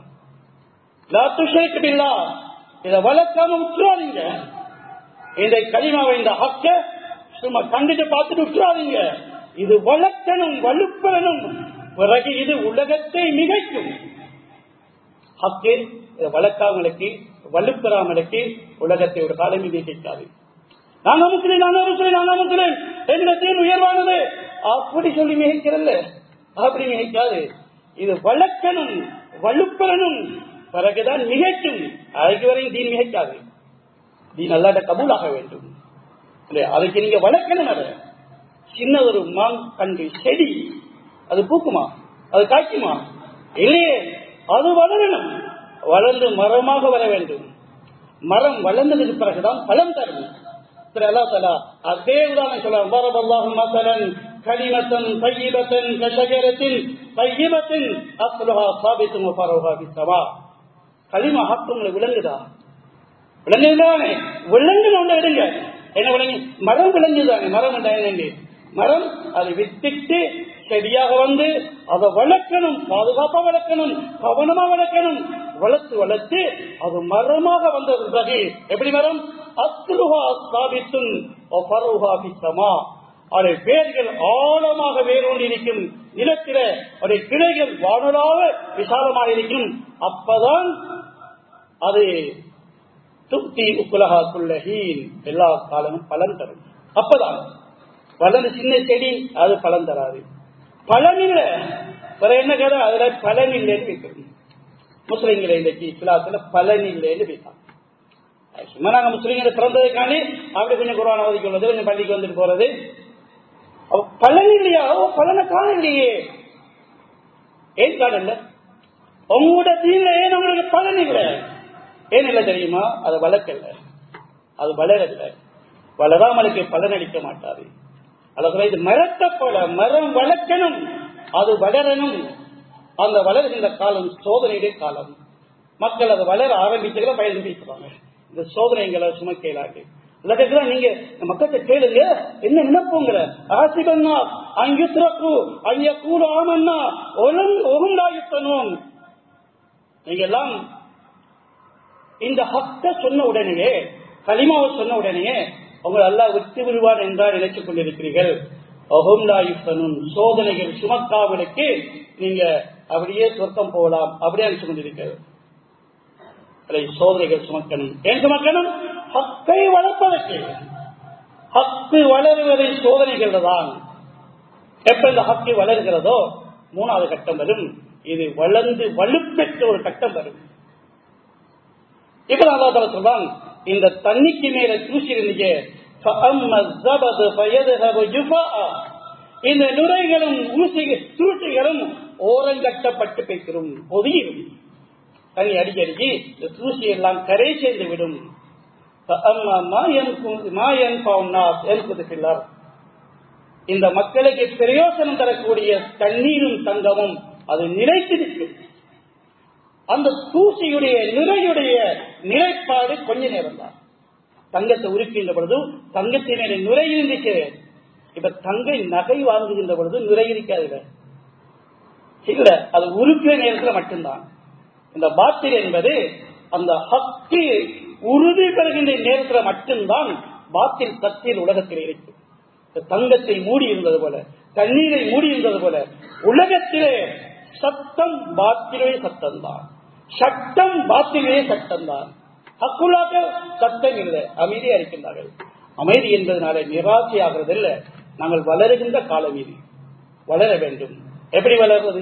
இதை வளர்க்காம விட்டுறாதீங்க இந்த கலிமாவை இந்த ஹக்க சும்மா கண்டுட்டு பார்த்துட்டு விட்டுறாதீங்க இது வளர்க்கணும் வலுப்பெறணும் பிறகு இது உலகத்தை மிகைக்கும் ஹக்கு இதை வளர்க்காமலுக்கு வலுப்பெறாமலுக்கு உலகத்தை ஒரு காலம் மிகைக்காது நான் முஸ்லிம் நான் முஸ்லிம் நான் முஸ்லிம் என்ற தீர்வு உயர்வானது அப்படி சொல்லி மிகைக்கிறல்ல அப்படி மிகைக்காது இது வளர்க்கணும் வலுப்பெறணும் பிறகுதான் மிகைக்கும் அதுக்கு வரையும் தீன் மிகைக்காது தீன் அல்லாட்ட கபூலாக வேண்டும் அதுக்கு நீங்க வளர்க்கணும் அதை சின்ன ஒரு மாங்கன்று செடி அது பூக்குமா அது காய்க்குமா இல்லையே அது வளரணும் வளர்ந்து மரமாக வர வேண்டும் மரம் வளர்ந்ததுக்கு பிறகுதான் பலம் தரும் அதே உதாரணம் சொல்லலாம் பரபல்லாஹும் மசலன் கலிமத்தன் தையிபத்தன் கஷகரத்தின் தையிபத்தின் அஸ்லுஹா சாபித்தும் பரவுஹா பிசவா களிமா ஹக்கு உங்களுக்கு விளங்குதா விளங்குதானே விளங்கு ஒன்று எடுங்க என்ன விளங்கி மரம் விளங்குதானே மரம் என்ன மரம் அதை வித்திட்டு செடியாக வந்து அதை வளர்க்கணும் பாதுகாப்பா வளர்க்கணும் கவனமா வளர்க்கணும் வளர்த்து வளர்த்து அது மரமாக வந்த பிறகு எப்படி மரம் அத்ருஹா ஸ்தாபித்தும் சமா அதை வேர்கள் ஆழமாக வேரூன்றி இருக்கும் நிலத்தில அதை கிளைகள் வானலாக விசாலமாக இருக்கும் அப்பதான் அது துப்தி உக்குலகா குல்லஹீன் எல்லா காலமும் பலன் தரும் அப்பதான் வளர்ந்து சின்ன செடி அது பலன் தராது பலன் இல்ல வேற என்ன கதை அதுல பலன் இல்லைன்னு வைக்கிறது முஸ்லிம்களை இன்னைக்கு கிளாஸ்ல பலன் இல்லைன்னு வைத்தாங்க சும்மா நாங்க முஸ்லீம்களை பிறந்ததுக்காண்டி அப்படி கொஞ்சம் குரான ஒதுக்கி கொஞ்சம் பள்ளிக்கு வந்துட்டு போறது அப்ப பலன் இல்லையா ஓ பலனை காண இல்லையே ஏன் காணல உங்களோட தீர்ல ஏன் உங்களுக்கு பலன் இல்லை ஏன் இல்லை தெரியுமா அது வளர்க்கல அது வளரல வளராமலுக்கு பலன் அளிக்க மாட்டாது அல்லது இது மரத்த போல மரம் வளர்க்கணும் அது வளரணும் அந்த வளர்கின்ற காலம் சோதனையுடைய காலம் மக்கள் அதை வளர ஆரம்பிச்சுக்கிற பயந்து பேசுவாங்க இந்த சோதனைகளை சுமக்கலாது இல்லாட்டா நீங்க மக்கள்கிட்ட கேளுங்க என்ன நினைப்போங்கிற ஆசிபன்னா அங்கு திறப்பு அங்க கூட ஆமன்னா ஒழுங்காயுத்தனும் நீங்க எல்லாம் இந்த ஹக்க சொன்ன உடனேயே களிமாவை சொன்ன உடனேயே உங்களை எல்லாம் விட்டு விடுவான் என்றால் நினைத்துக் கொண்டிருக்கிறீர்கள் அகோம்லாயுத்தனும் சோதனைகள் சுமக்காவலுக்கு நீங்க அப்படியே சொர்க்கம் போகலாம் அப்படியே நினைச்சு கொண்டிருக்கிறது அதை சோதனைகள் சுமக்கணும் ஏன் சுமக்கணும் ஹக்கை வளர்ப்பதற்கு ஹக்கு வளருவதை சோதனைகள் தான் எப்ப இந்த ஹக்கு வளர்கிறதோ மூணாவது கட்டம் வரும் இது வளர்ந்து வலுப்பெற்ற ஒரு கட்டம் வரும் இப்ப அல்லா சொல்றான் இந்த தண்ணிக்கு மேல தூசி இருந்தீங்க இந்த நுரைகளும் ஊசி தூசிகளும் ஓரங்கட்டப்பட்டு பேசிடும் ஒதுங்கிடும் தண்ணி அடிக்கடிக்கு இந்த தூசி எல்லாம் கரை சேர்ந்து விடும் இந்த மக்களுக்கு பிரயோசனம் தரக்கூடிய தண்ணீரும் தங்கமும் அது நிலைத்திருக்கும் அந்த தூசியுடைய நிறையுடைய நிலைப்பாடு கொஞ்ச நேரம் தான் தங்கத்தை உருக்கின்ற பொழுது தங்கத்தின் மேலே நுரை இருந்துச்சு இப்ப தங்கை நகை வாங்குகின்ற பொழுது நுரை இருக்காது இல்ல அது உருக்கிற நேரத்தில் மட்டும்தான் இந்த பாத்தில் என்பது அந்த ஹக்கு உறுதி பெறுகின்ற நேரத்தில் மட்டும்தான் பாத்தில் சத்தியில் உலகத்தில் இருக்கும் தங்கத்தை மூடி இருந்தது போல தண்ணீரை மூடி இருந்தது போல உலகத்திலே சத்தம் பாத்திலே சத்தம் தான் சட்டம் பாத்திலே சட்டம் தான் ஹக்குலாக சட்டம் இல்லை அமைதியா இருக்கின்றார்கள் அமைதி என்பதனால நிராசை ஆகிறது இல்லை நாங்கள் வளருகின்ற காலம் இது வளர வேண்டும் எப்படி வளர்வது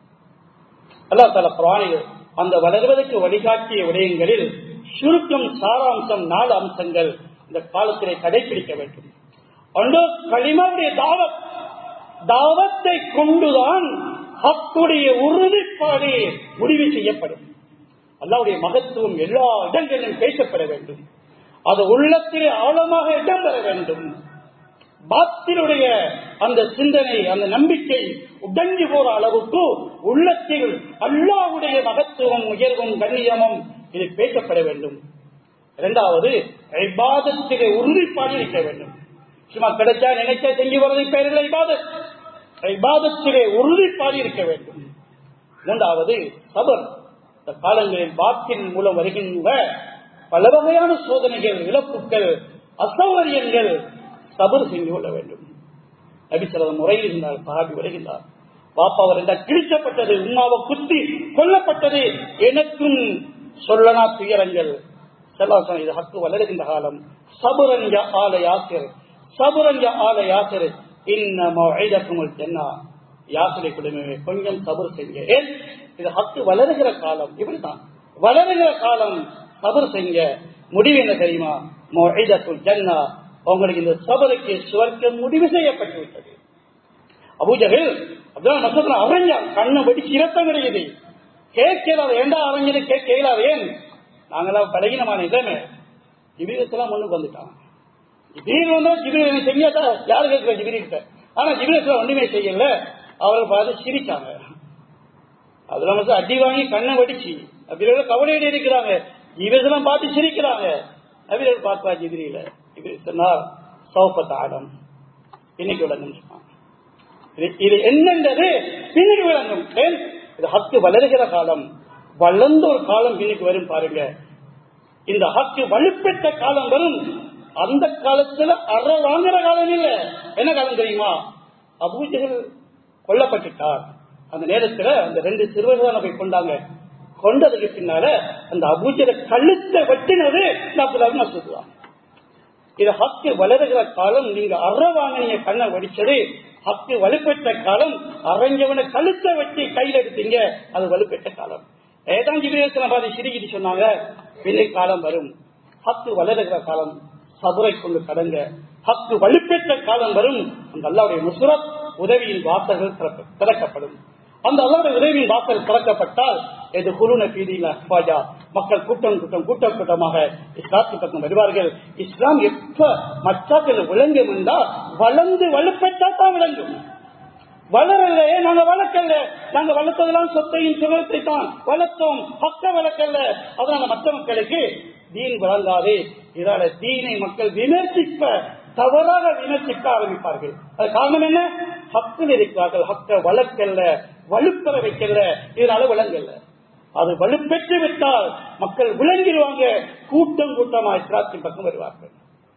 அல்லா தலா பிராணிகள் அந்த வளர்வதற்கு வழிகாட்டிய விடயங்களில் சுருக்கம் சாராம்சம் நாலு அம்சங்கள் இந்த காலத்திலே கடைபிடிக்க வேண்டும் ஒன்று களிமாவுடைய தாவத் தாவத்தை கொண்டுதான் ஹக்குடைய உறுதிப்பாடு முடிவு செய்யப்படும் அல்லாவுடைய மகத்துவம் எல்லா இடங்களிலும் பேசப்பட வேண்டும் அது உள்ளத்திலே ஆழமாக இடம்பெற வேண்டும் பாத்தினுடைய அந்த சிந்தனை அந்த நம்பிக்கை உடஞ்சி போற அளவுக்கு உள்ளத்தில் அல்லாவுடைய மகத்துவம் உயர்வும் கண்ணியமும் இது பேசப்பட வேண்டும் இரண்டாவது ஐபாதத்திலே உறுதிப்பாடு இருக்க வேண்டும் சும்மா கிடைச்சா நினைச்சா செஞ்சு வரதை பெயரில் ஐபாதத் ஐபாதத்திலே உறுதிப்பாடு இருக்க வேண்டும் மூன்றாவது சபர் இந்த காலங்களில் வாக்கின் மூலம் வருகின்ற பல வகையான சோதனைகள் இழப்புகள் அசௌகரியங்கள் சபர் செஞ்சு கொள்ள வேண்டும் நபிசரதம் முறையில் இருந்தார் சாபி வருகின்றார் பாப்பா அவர் என்றால் கிழிக்கப்பட்டது உமாவை குத்தி கொல்லப்பட்டது எனக்கும் சொல்லனா துயரங்கள் செல்லாசனம் இது ஹக்கு வளருகின்ற காலம் சபுரஞ்ச ஆல யாசிர் சபுரஞ்ச ஆல யாசிர் இன்னமும் தென்னா யாசிரை குடும்பமே கொஞ்சம் சபர் செய்ய ஏன் இது ஹக்கு வளருகிற காலம் இப்படித்தான் வளருகிற காலம் சபர் செய்ய முடிவு என்ன தெரியுமா மொழிதத்துல் ஜன்னா உங்களுக்கு இந்த சபருக்கு சுவர்க்கம் முடிவு செய்யப்பட்டு விட்டது அபூஜகில் அப்துல்லா மசத்துல அரைஞ்சான் கண்ணை வெடிச்சு இரத்தம் கிடைக்குது கேட்கலாது ஏண்டா அரைஞ்சது கேட்கலாது ஏன் நாங்களாம் பலகீனமான இதமே ஜிபீரத்தெல்லாம் முன்னுக்கு வந்துட்டான் ஜிபீர் வந்தா ஜிபீர் செஞ்சாட்டா யாரு கேட்கல ஜிபீர்கிட்ட ஆனா ஜிபீரத்துல ஒன்றுமே செய்யல அவரை பார்த்து சிரிச்சாங்க அதுல வந்து அடி வாங்கி கண்ணை வெடிச்சு அப்படியோட கவலையோடு இருக்கிறாங்க ஜீவசெல்லாம் பார்த்து சிரிக்கிறாங்க நபிகள் பார்த்தா ஜிபிரியில இது சொன்னார் சௌபத்த ஆடம் இன்னைக்கு விளங்கும் இது என்னன்றது பின்னுக்கு விளங்கும் ஏன் இது ஹக்கு வளருகிற காலம் வளர்ந்த ஒரு காலம் பின்னுக்கு வரும் பாருங்க இந்த ஹக்கு வலுப்பெற்ற காலம் வரும் அந்த காலத்துல அற வாங்குற காலம் இல்ல என்ன காலம் தெரியுமா அபூஜகள் கொல்லப்பட்டுட்டார் அந்த நேரத்துல அந்த ரெண்டு சிறுவர்கள் போய் கொண்டாங்க கொண்டதுக்கு பின்னால அந்த அபூஜர கழுத்தை வெட்டினது அப்துல்லாஹ் மசூத் தான் இது ஹக்கு வளருகிற காலம் நீங்க அற வாங்கினீங்க கண்ணை வடிச்சது ஹக்கு வலுப்பெற்ற காலம் அரைஞ்சவனை கழுத்தை வெட்டி கையில் எடுத்தீங்க அது வலுப்பெற்ற காலம் ஏதான் ஜிபிரேசன பாதி சிரிக்கிட்டு சொன்னாங்க பின்னை காலம் வரும் ஹக்கு வளருகிற காலம் சபுரை கொண்டு கடங்க ஹக்கு வலுப்பெற்ற காலம் வரும் அந்த அல்லாவுடைய முசுரத் உதவியின் வாசல்கள் திறக்க- திறக்கப்படும் அந்த அல்லாவுடைய உதவியின் வாசல் திறக்கப்பட்டால் இது குருன பீதியில் அஸ்வாஜா மக்கள் கூட்டம் கூட்டம் கூட்டம் கூட்டமாக இஸ்லாத்தின் பக்கம் வருவார்கள் இஸ்லாம் எப்ப மச்சாக்கள் விளங்கும் என்றால் வளர்ந்து வலுப்பெற்றா தான் விளங்கும் வளரலையே நாங்க வளர்க்கல நாங்க வளர்த்ததெல்லாம் சொத்தையும் சுகத்தை தான் வளர்த்தோம் பக்க வளர்க்கல அதனால மற்ற மக்களுக்கு தீன் வழங்காது இதால தீனை மக்கள் விமர்சிப்ப தவறாக விமர்சிக்க ஆரம்பிப்பார்கள் அது காரணம் என்ன ஹக்கில் இருக்கிறார்கள் ஹக்க வளர்க்கல வலுப்பெற வைக்கல இதனால விளங்கல அது வலுப்பெற்று விட்டால் மக்கள் விளங்கிடுவாங்க கூட்டம் கூட்டமா இஸ்லாத்தின் பக்கம் வருவார்கள்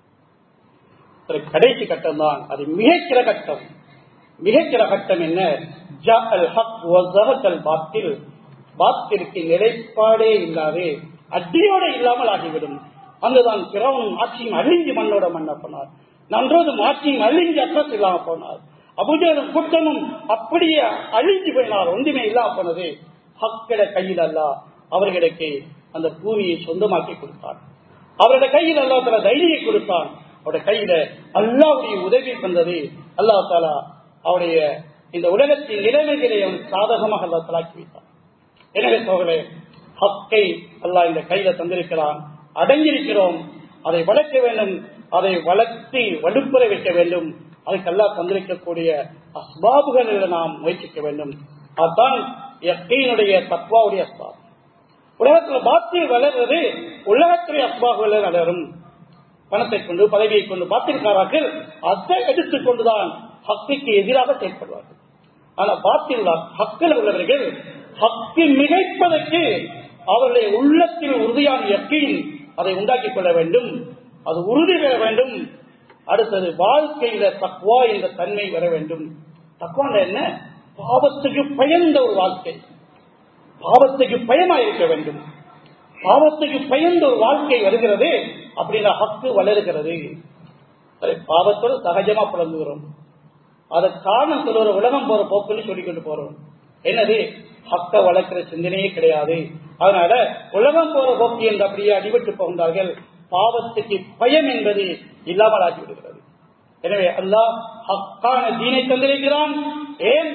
ஒரு கடைசி கட்டம் தான் அது மிகச்சிற கட்டம் மிகச்சிற கட்டம் என்ன ஜா அல் ஹக் வல் பாத்தில் பாத்திற்கு நிலைப்பாடே இல்லாது அடியோட இல்லாமல் ஆகிவிடும் அங்குதான் பிறவனும் ஆட்சியும் அழிஞ்சு மண்ணோட மண்ண போனார் நன்றோதும் ஆட்சியும் அழிஞ்சு அட்ரஸ் இல்லாம போனார் அபுஜரும் கூட்டமும் அப்படியே அழிஞ்சு போயினார் ஒன்றுமே இல்லாம போனது ஹக்கிட கையில் அல்ல அவர்களுக்கு அந்த பூமியை சொந்தமாக்கி கொடுத்தார் அவருடைய கையில் அல்லா தலா தைரியை கொடுத்தான் அவருடைய கையில அல்லாவுடைய உதவி வந்தது அல்லா தாலா அவருடைய இந்த உலகத்தின் நிலைமைகளை அவன் சாதகமாக அல்லா தலாக்கி வைத்தான் எனவே சோழர்களே ஹக்கை அல்லாஹ் இந்த கையில தந்திருக்கிறான் அடங்கியிருக்கிறோம் அதை வளர்க்க வேண்டும் அதை வளர்த்தி வலுப்புற வைக்க வேண்டும் அதுக்கு அல்லாஹ் தந்திருக்கக்கூடிய அஸ்பாபுகளில் நாம் முயற்சிக்க வேண்டும் அதுதான் எக்கையினுடைய தத்வாவுடைய அஸ்பாப் உலகத்தில் பாத்தில் வளர்றது உலகத்துடைய அஸ்பாபுகளில் வளரும் பணத்தை கொண்டு பதவியை கொண்டு பாத்திருக்கார்கள் அதை எடுத்துக்கொண்டுதான் ஹக்குக்கு எதிராக செயல்படுவார்கள் ஆனா பாத்தில் ஹக்கில் உள்ளவர்கள் ஹக்கு மிகைப்பதற்கு அவருடைய உள்ளத்தில் உறுதியான யக்கீன் அதை உண்டாக்கிக் கொள்ள வேண்டும் அது உறுதி பெற வேண்டும் அடுத்தது வாழ்க்கையில தக்வா என்ற தன்மை வர வேண்டும் தக்வா என்ன பாவத்துக்கு பயந்த ஒரு வாழ்க்கை பாவத்துக்கு பயமா இருக்க வேண்டும் பாவத்துக்கு பயந்த ஒரு வாழ்க்கை வருகிறது அப்படின்னா ஹக்கு வளருகிறது அது பாவத்தோடு சகஜமா பிறந்துகிறோம் அதை காரணம் சொல்லுற உலகம் போற போக்குன்னு சொல்லிக்கொண்டு போறோம் என்னது ஹக்க வளர்க்கிற சிந்தனையே கிடையாது அதனால உலகம் போற போக்கு என்று அப்படியே அடிபட்டு போகின்றார்கள் பாவத்துக்கு பயம் என்பது இல்லாமல் ஆகிவிடுகிறது எனவே அல்லாஹ் ஹக்கான தீனை தந்திருக்கிறான் ஏன்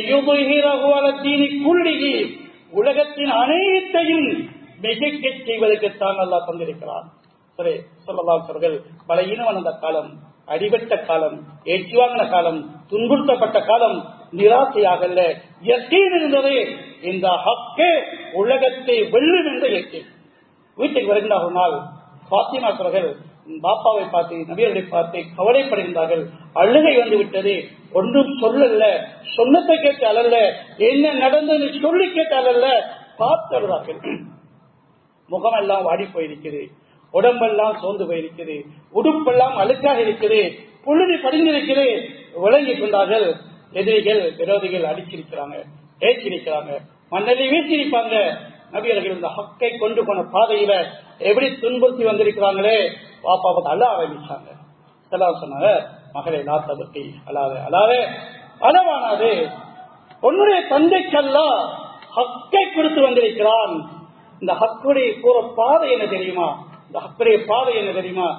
தீனி குள்ளிகி உலகத்தின் அனைத்தையும் மிகைக்க செய்வதற்குத்தான் அல்லாஹ் தந்திருக்கிறான் சரி சொல்லலாம் அவர்கள் பலையினம் அந்த காலம் அடிபட்ட காலம் ஏற்றி வாங்கின காலம் துன்புறுத்தப்பட்ட காலம் நிராசையாகல்ல எத்தீன் இருந்தது இந்த ஹக்கே உலகத்தை வெல்லும் என்ற எத்தீன் வீட்டுக்கு வருகின்ற ஒரு நாள் பாத்திமா அவர்கள் பாப்பாவை பார்த்து நபியர்களை பார்த்து கவலைப்படுகின்றார்கள் அழுகை வந்து விட்டது ஒன்றும் சொல்லல சொன்னத்தை கேட்டு அழல்ல என்ன நடந்தது சொல்லி கேட்டு அழல்ல பார்த்து அழுதார்கள் முகமெல்லாம் வாடி போயிருக்கிறது உடம்பெல்லாம் சோர்ந்து போயிருக்கிறது உடுப்பெல்லாம் அழுக்காக இருக்குது புழுதி படிந்திருக்கிறது விளங்கி கொண்டார்கள் எதிரிகள் விரோதிகள் அடிச்சிருக்கிறாங்க ஏற்றிருக்கிறாங்க மண்ணலி வீசியிருப்பாங்க நபியர்கள் இந்த ஹக்கை கொண்டு போன பாதையில எப்படி துன்புறுத்தி வந்திருக்கிறாங்களே பாப்பா பார்த்து அழ ஆரம்பிச்சாங்க எல்லாம் சொன்னாங்க மகளே நாத்த பத்தி அழாத அழாத அளவானாது உன்னுடைய தந்தைக்கெல்லாம் ஹக்கை கொடுத்து வந்திருக்கிறான் இந்த ஹக்குடைய கூற பாதை என்ன தெரியுமா இந்த ஹக்குடைய பாதை என்ன தெரியுமா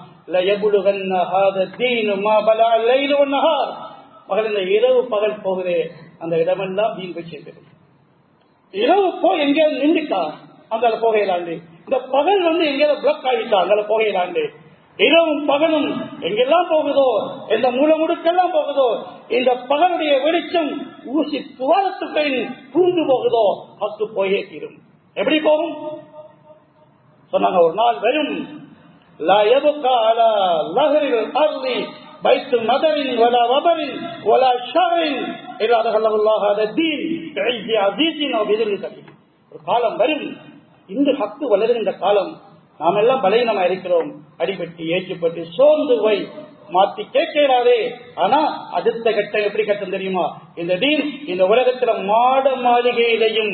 மகள் இந்த இரவு பகல் போகுதே அந்த இடமெல்லாம் மீன் போய் சேர்ந்தது இரவு போய் எங்கேயாவது நின்றுட்டா அங்கால போகையிலாண்டு இந்த பகல் வந்து எங்கேயாவது பிளாக் ஆகிட்டா அங்கால போகையிலாண்டு இரவும் பகலும் எங்கெல்லாம் போகுதோ எந்த மூல முடுக்கெல்லாம் போகுதோ இந்த பகலுடைய வெளிச்சம் ஊசி துவாரத்துக்கு பூந்து போகுதோ ஹக்கு போயே தீரும் எப்படி போகும் சொன்னாங்க ஒரு நாள் வரும் لا يبقى على ظهر الارض بيت مدر ولا وبر ولا شر الا دخله الله هذا الدين بعز عزيز وبذل كبير ஒரு காலம் வரும் இந்த ஹக்கு வளருகின்ற காலம் நாம் எல்லாம் பலகீனமா இருக்கிறோம் அடிபட்டு ஏற்றுப்பட்டு சோர்ந்து போய் மாத்தி கேட்கிறாரே ஆனா அடுத்த கட்டம் எப்படி கட்டம் தெரியுமா இந்த தீன் இந்த உலகத்துல மாட மாளிகையிலையும்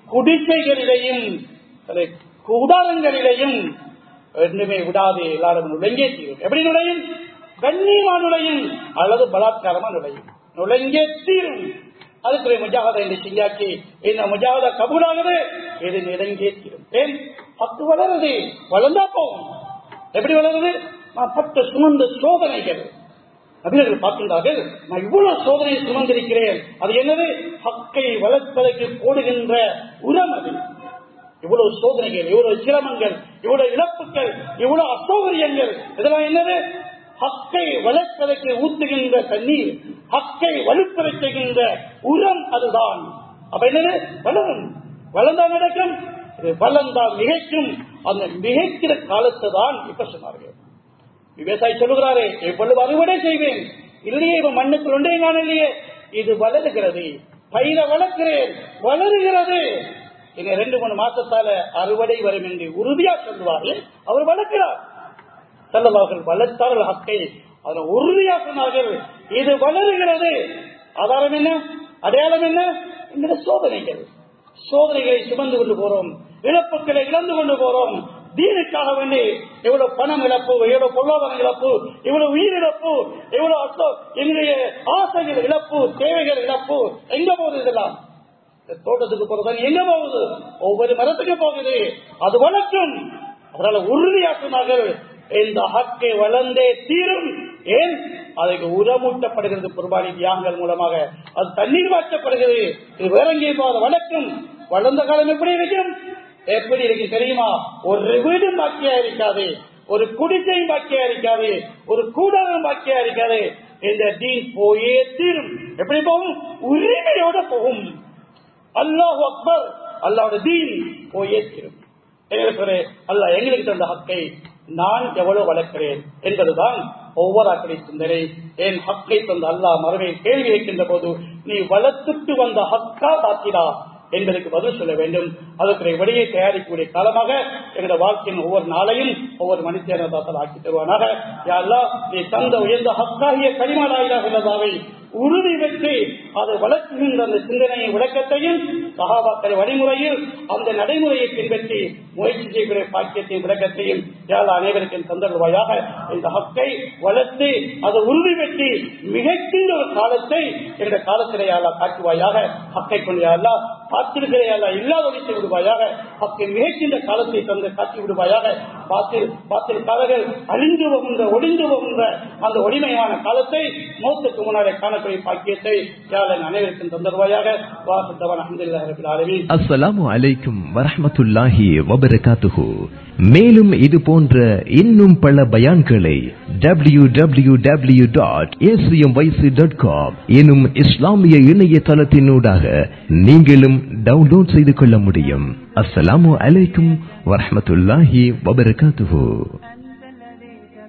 குடிசைகளிலேயும் சில கூடாரங்களிலேயும் ரெண்டுமே விடாது எல்லாரும் நுழைஞ்சே தீரும் எப்படி நுழையும் கண்ணியமா நுழையும் அல்லது பலாத்காரமா நுழையும் நுழைஞ்சே தீரும் அதுக்கு முஜாகத என்று செஞ்சாச்சு இந்த முஜாகத கபூலாகுது இது நெருங்கே தீரும் ஏன் பத்து வளருது வளர்ந்தா போகும் எப்படி வளருது நான் பத்து சுமந்த சோதனைகள் நபிகள் பார்க்கின்றார்கள் நான் இவ்வளவு சோதனை சுமந்திருக்கிறேன் அது என்னது ஹக்கை வளர்ப்பதற்கு போடுகின்ற உரம் அது இவ்வளவு சோதனைகள் இவ்வளவு சிரமங்கள் இவ்வளவு இழப்புகள் இவ்வளவு அசௌகரியங்கள் இதெல்லாம் என்னது ஹக்கை வளர்ப்பதற்கு ஊத்துகின்ற தண்ணீர் ஹக்கை வலுப்பெற செய்கின்ற உரம் அதுதான் அப்ப என்னது வளரும் வளர்ந்தா நடக்கும் இது வளர்ந்தால் மிகைக்கும் அந்த மிகைக்கிற காலத்தை தான் இப்ப சொன்னார்கள் விவசாயி சொல்லுகிறாரே எவ்வளவு அறுவடை செய்வேன் இல்லையே இவன் மண்ணுக்கு ஒன்றே காணலையே இது வளருகிறது பயிர வளர்க்கிறேன் வளருகிறது இனி ரெண்டு மூணு மாசத்தால அறுவடை வரும் என்று உறுதியா சொல்லுவார்கள் அவர் வளர்க்கிறார் செல்லவார்கள் வளர்த்தார்கள் ஹக்கை அதில் உறுதியா சொன்னார்கள் இது வளருகிறது ஆதாரம் என்ன அடையாளம் என்ன இந்த சோதனைகள் சோதனைகளை சுமந்து கொண்டு போறோம் இழப்புகளை இழந்து கொண்டு போறோம் தீனுக்காக வேண்டி எவ்வளவு பணம் இழப்பு எவ்வளவு பொருளாதார இழப்பு இவ்வளவு உயிர் இழப்பு எவ்வளவு அசோ எங்களுடைய ஆசைகள் இழப்பு தேவைகள் இழப்பு எங்க போகுது இதெல்லாம் தோட்டத்துக்கு போறது எங்க போகுது ஒவ்வொரு மரத்துக்கு போகுது அது வளர்க்கும் அதனால உறுதியா சொன்னார்கள் இந்த ஹக்கை வளர்ந்தே தீரும் ஏன் அதுக்கு உரமூட்டப்படுகிறது குர்பானி தியாகங்கள் மூலமாக அது தண்ணீர் மாற்றப்படுகிறது இது வேற எங்கேயும் போகாத வளர்க்கும் வளர்ந்த காலம் எப்படி இருக்கும் எப்படி இருக்கு தெரியுமா ஒரு வீடும் பாக்கியா இருக்காது ஒரு குடிசையும் பாக்கியா இருக்காது ஒரு கூடாரம் பாக்கியா இருக்காது இந்த தீன் போயே தீரும் எப்படி போகும் உரிமையோட போகும் அல்லாஹ் அக்பர் அல்லாவோட தீன் போயே தீரும் அல்லாஹ் எங்களுக்கு தந்த ஹக்கை நான் எவ்வளவு வளர்க்கிறேன் என்பதுதான் ஒவ்வொரு அக்கறை சிந்தனை என் ஹக்கை தந்த அல்லாஹ் மறுமை கேள்வி வைக்கின்ற போது நீ வளர்த்துட்டு வந்த ஹக்கா பாத்திரா என்பதற்கு பதில் சொல்ல வேண்டும் அதற்கு வெளியே தயாரிக்கக்கூடிய காலமாக எங்களுடைய வாழ்க்கையின் ஒவ்வொரு நாளையும் ஒவ்வொரு மனுஷனாத்தால் ஆக்கி தருவானாக யாரெல்லாம் நீ தந்த உயர்ந்த ஹக்காகிய கனிமலாயிராக உள்ளதாவை உறுதி பெற்று அதை வளர்க்குகின்ற அந்த சிந்தனையை விளக்கத்தையும் சகாபாக்கள் வழிமுறையில் அந்த நடைமுறையை பின்பற்றி முயற்சி செய்யக்கூடிய பாக்கியத்தையும் விளக்கத்தையும் யாழ் அனைவருக்கும் தந்தருவாயாக இந்த ஹக்கை வளர்த்து அதை உறுதி பெற்று மிகக்கின்ற ஒரு காலத்தை என்ற காலத்திலே யாழா காட்டுவாயாக ஹக்கை கொண்டு யாழா பார்த்திருக்கிற யாழா இல்லாத ஒழித்து விடுவாயாக ஹக்கை மிகக்கின்ற காலத்தை தந்து காட்டி விடுவாயாக பாத்தில் பாத்திருக்காரர்கள் அழிந்து போகின்ற ஒளிந்து போகின்ற அந்த ஒளிமையான காலத்தை மௌத்துக்கு முன்னாலே காணக்கூடிய பாக்கியத்தை யாழன் அனைவருக்கும் தந்தருவாயாக வாசத்தவன் அஹமதுல்லாஹி ரபில் ஆலமீன் அஸ்ஸலாமு அலைக்கும் வரஹ்மத்துல்லாஹி வபரகாத்துஹு மேலும் இது போன்ற இன்னும் பல பயான்களை W W W dot dot com எனும் இஸ்லாமிய இணையதளத்தினூடாக நீங்களும் டவுன்லோட் செய்து கொள்ள முடியும் அஸ்ஸலாமு அலைக்கும் வரஹ்மத்துல்லாஹி வபரகாத்துஹு